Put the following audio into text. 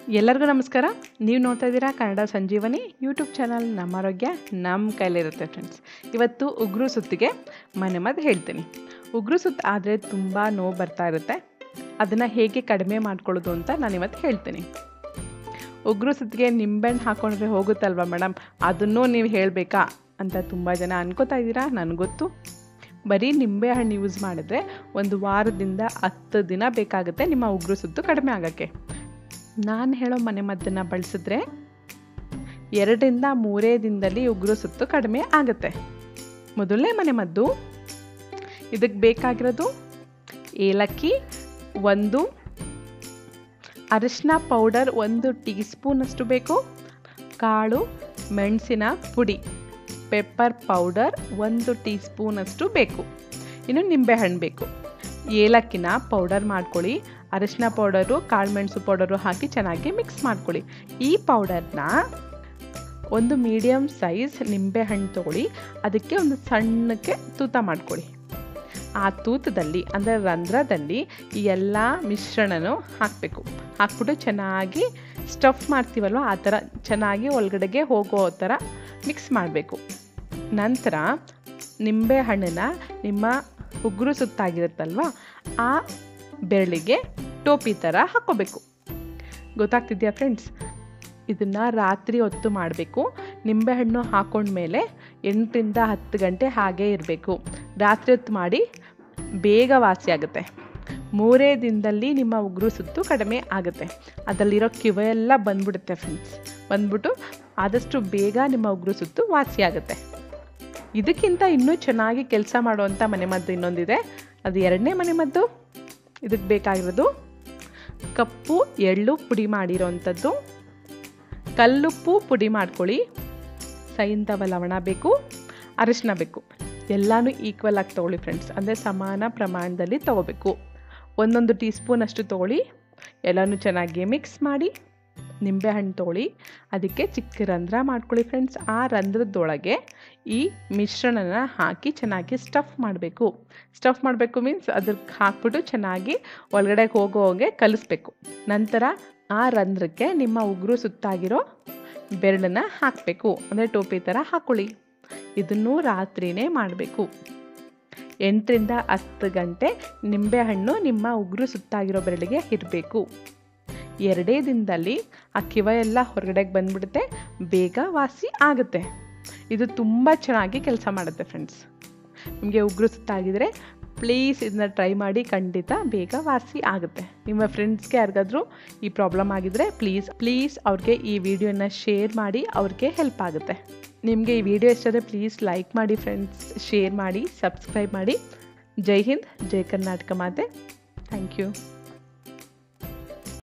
ಎಲ್ಲರಿಗೂ ನಮಸ್ಕಾರ ನೀವು ನೋಡ್ತಾ ಇದ್ದೀರಾ ಕನ್ನಡ ಸಂಜೀವನಿ ಯೂಟ್ಯೂಬ್ ಚಾನಲ್ ನಮ್ಮ ಆರೋಗ್ಯ ನಮ್ಮ ಕೈಲಿರುತ್ತೆ ಫ್ರೆಂಡ್ಸ್ ಇವತ್ತು ಉಗುರು ಸುತ್ತಿಗೆ ಮನೆ ಮದ್ದು ಹೇಳ್ತೀನಿ ಉಗುರು ಸುತ್ತು ಆದರೆ ತುಂಬ ನೋವು ಬರ್ತಾ ಇರುತ್ತೆ ಅದನ್ನು ಹೇಗೆ ಕಡಿಮೆ ಮಾಡ್ಕೊಳ್ಳೋದು ಅಂತ ನಾನು ಇವತ್ತು ಹೇಳ್ತೀನಿ ಉಗುರು ಸುತ್ತಿಗೆ ನಿಂಬೆಹಣ್ಣು ಹಾಕೊಂಡ್ರೆ ಹೋಗುತ್ತಲ್ವ ಮೇಡಮ್ ಅದನ್ನೂ ನೀವು ಹೇಳಬೇಕಾ ಅಂತ ತುಂಬ ಜನ ಅನ್ಕೋತಾ ಇದ್ದೀರಾ ನನಗೊತ್ತು ಬರೀ ನಿಂಬೆಹಣ್ಣು ಯೂಸ್ ಮಾಡಿದ್ರೆ ಒಂದು ವಾರದಿಂದ ಹತ್ತು ದಿನ ಬೇಕಾಗುತ್ತೆ ನಿಮ್ಮ ಉಗುರು ಸುತ್ತು ಕಡಿಮೆ ಆಗೋಕ್ಕೆ ನಾನು ಹೇಳೋ ಮನೆ ಮದ್ದನ್ನು ಬಳಸಿದ್ರೆ ಎರಡರಿಂದ ಮೂರೇ ದಿನದಲ್ಲಿ ಉಗುರು ಸುತ್ತು ಕಡಿಮೆ ಆಗುತ್ತೆ ಮೊದಲನೇ ಮನೆ ಮದ್ದು ಇದಕ್ಕೆ ಬೇಕಾಗಿರೋದು ಏಲಕ್ಕಿ ಒಂದು ಅರಿಶಿನ ಪೌಡರ್ ಒಂದು ಟೀ ಸ್ಪೂನಷ್ಟು ಬೇಕು ಕಾಳು ಮೆಣಸಿನ ಪುಡಿ ಪೆಪ್ಪರ್ ಪೌಡರ್ ಒಂದು ಟೀ ಸ್ಪೂನಷ್ಟು ಬೇಕು ಇನ್ನು ನಿಂಬೆಹಣ್ಣು ಬೇಕು ಏಲಕ್ಕಿನ ಪೌಡರ್ ಮಾಡ್ಕೊಳ್ಳಿ ಅರಿಶಿನ ಪೌಡರು ಕಾಳು ಮೆಣಸು ಪೌಡರು ಹಾಕಿ ಚೆನ್ನಾಗಿ ಮಿಕ್ಸ್ ಮಾಡ್ಕೊಳ್ಳಿ ಈ ಪೌಡರ್ನ ಒಂದು ಮೀಡಿಯಮ್ ಸೈಜ್ ನಿಂಬೆಹಣ್ಣು ತೊಗೊಳ್ಳಿ ಅದಕ್ಕೆ ಒಂದು ಸಣ್ಣಕ್ಕೆ ತೂತ ಮಾಡ್ಕೊಳ್ಳಿ ಆ ತೂತದಲ್ಲಿ ಅಂದರೆ ರಂಧ್ರದಲ್ಲಿ ಈ ಎಲ್ಲ ಮಿಶ್ರಣನೂ ಹಾಕಬೇಕು ಹಾಕ್ಬಿಟ್ಟು ಚೆನ್ನಾಗಿ ಸ್ಟಫ್ ಮಾಡ್ತೀವಲ್ವ ಆ ಥರ ಚೆನ್ನಾಗಿ ಒಳಗಡೆಗೆ ಹೋಗೋ ಥರ ಮಿಕ್ಸ್ ಮಾಡಬೇಕು ನಂತರ ನಿಂಬೆ ಹಣ್ಣನ್ನ ನಿಮ್ಮ ಉಗುರು ಸುತ್ತಾಗಿರುತ್ತಲ್ವ ಆ ಬೆರಳಿಗೆ ಟೋಪಿ ಥರ ಹಾಕ್ಕೋಬೇಕು ಗೊತ್ತಾಗ್ತಿದೆಯಾ ಫ್ರೆಂಡ್ಸ್ ಇದನ್ನು ರಾತ್ರಿ ಹೊತ್ತು ಮಾಡಬೇಕು ನಿಂಬೆಹಣ್ಣು ಹಾಕೊಂಡ್ಮೇಲೆ ಎಂಟರಿಂದ ಹತ್ತು ಗಂಟೆ ಹಾಗೇ ಇರಬೇಕು ರಾತ್ರಿ ಹೊತ್ತು ಮಾಡಿ ಬೇಗ ವಾಸಿ ಆಗುತ್ತೆ ಮೂರೇ ದಿನದಲ್ಲಿ ನಿಮ್ಮ ಉಗುರು ಸುತ್ತು ಕಡಿಮೆ ಆಗುತ್ತೆ ಅದರಲ್ಲಿರೋ ಕಿವೆಲ್ಲ ಬಂದ್ಬಿಡುತ್ತೆ ಫ್ರೆಂಡ್ಸ್ ಬಂದ್ಬಿಟ್ಟು ಆದಷ್ಟು ಬೇಗ ನಿಮ್ಮ ಉಗುರು ಸುತ್ತು ವಾಸಿ ಆಗುತ್ತೆ ಇದಕ್ಕಿಂತ ಇನ್ನೂ ಚೆನ್ನಾಗಿ ಕೆಲಸ ಮಾಡುವಂಥ ಮನೆಮದ್ದು ಇನ್ನೊಂದಿದೆ ಅದು ಎರಡನೇ ಮನೆಮದ್ದು ಇದಕ್ಕೆ ಬೇಕಾಗಿರೋದು ಕಪ್ಪು ಎಳ್ಳು ಪುಡಿ ಮಾಡಿರೋವಂಥದ್ದು ಕಲ್ಲುಪ್ಪು ಪುಡಿ ಮಾಡ್ಕೊಳ್ಳಿ ಸೈಂಧವ ಲವಣ ಬೇಕು ಅರಿಶಿನ ಬೇಕು ಎಲ್ಲನೂ ಈಕ್ವಲ್ ಆಗಿ ತೊಗೊಳ್ಳಿ ಫ್ರೆಂಡ್ಸ್ ಅಂದರೆ ಸಮಾನ ಪ್ರಮಾಣದಲ್ಲಿ ತೊಗೋಬೇಕು ಒಂದೊಂದು ಟೀ ಸ್ಪೂನ್ ಅಷ್ಟು ತೊಗೊಳ್ಳಿ ಎಲ್ಲನೂ ಚೆನ್ನಾಗಿ ಮಿಕ್ಸ್ ಮಾಡಿ ನಿಂಬೆಹಣ್ಣು ತೊಗೊಳ್ಳಿ ಅದಕ್ಕೆ ಚಿಕ್ಕ ರಂಧ್ರ ಮಾಡ್ಕೊಳ್ಳಿ ಫ್ರೆಂಡ್ಸ್ ಆ ರಂಧ್ರದೊಳಗೆ ಈ ಮಿಶ್ರಣನ ಹಾಕಿ ಚೆನ್ನಾಗಿ ಸ್ಟಫ್ ಮಾಡಬೇಕು ಸ್ಟಫ್ ಮಾಡಬೇಕು ಮೀನ್ಸ್ ಅದಕ್ಕೆ ಹಾಕ್ಬಿಟ್ಟು ಚೆನ್ನಾಗಿ ಒಳಗಡೆ ಹೋಗೋ ಹಾಗೆ ಕಲಿಸ್ಬೇಕು ನಂತರ ಆ ರಂಧ್ರಕ್ಕೆ ನಿಮ್ಮ ಉಗುರು ಸುತ್ತಾಗಿರೋ ಬೆರಳನ್ನ ಹಾಕಬೇಕು ಅಂದರೆ ಟೋಪಿ ಥರ ಹಾಕ್ಕೊಳ್ಳಿ ಇದನ್ನು ರಾತ್ರಿನೇ ಮಾಡಬೇಕು ಎಂಟರಿಂದ ಹತ್ತು ಗಂಟೆ ನಿಂಬೆಹಣ್ಣು ನಿಮ್ಮ ಉಗುರು ಸುತ್ತಾಗಿರೋ ಬೆರಳಿಗೆ ಇರಬೇಕು ಎರಡೇ ದಿನದಲ್ಲಿ ಆ ಕಿವ ಎಲ್ಲ ಹೊರಗಡೆಗೆ ಬಂದ್ಬಿಡುತ್ತೆ ಬೇಗ ವಾಸಿ ಆಗುತ್ತೆ ಇದು ತುಂಬ ಚೆನ್ನಾಗಿ ಕೆಲಸ ಮಾಡುತ್ತೆ ಫ್ರೆಂಡ್ಸ್ ನಿಮಗೆ ಉಗುರು ಸುತ್ತಾಗಿದ್ರೆ ಪ್ಲೀಸ್ ಇದನ್ನ ಟ್ರೈ ಮಾಡಿ ಖಂಡಿತ ಬೇಗ ವಾಸಿ ಆಗುತ್ತೆ ನಿಮ್ಮ ಫ್ರೆಂಡ್ಸ್ಗೆ ಯಾರಿಗಾದ್ರೂ ಈ ಪ್ರಾಬ್ಲಮ್ ಆಗಿದ್ರೆ ಪ್ಲೀಸ್ ಪ್ಲೀಸ್ ಅವ್ರಿಗೆ ಈ ವಿಡಿಯೋನ ಶೇರ್ ಮಾಡಿ ಅವ್ರಿಗೆ ಹೆಲ್ಪ್ ಆಗುತ್ತೆ ನಿಮಗೆ ಈ ವಿಡಿಯೋ ಇಷ್ಟ ಆದರೆ ಪ್ಲೀಸ್ ಲೈಕ್ ಮಾಡಿ ಫ್ರೆಂಡ್ಸ್ ಶೇರ್ ಮಾಡಿ ಸಬ್ಸ್ಕ್ರೈಬ್ ಮಾಡಿ ಜೈ ಹಿಂದ್ ಜೈ ಕರ್ನಾಟಕ ಮಾತೆ ಥ್ಯಾಂಕ್ ಯು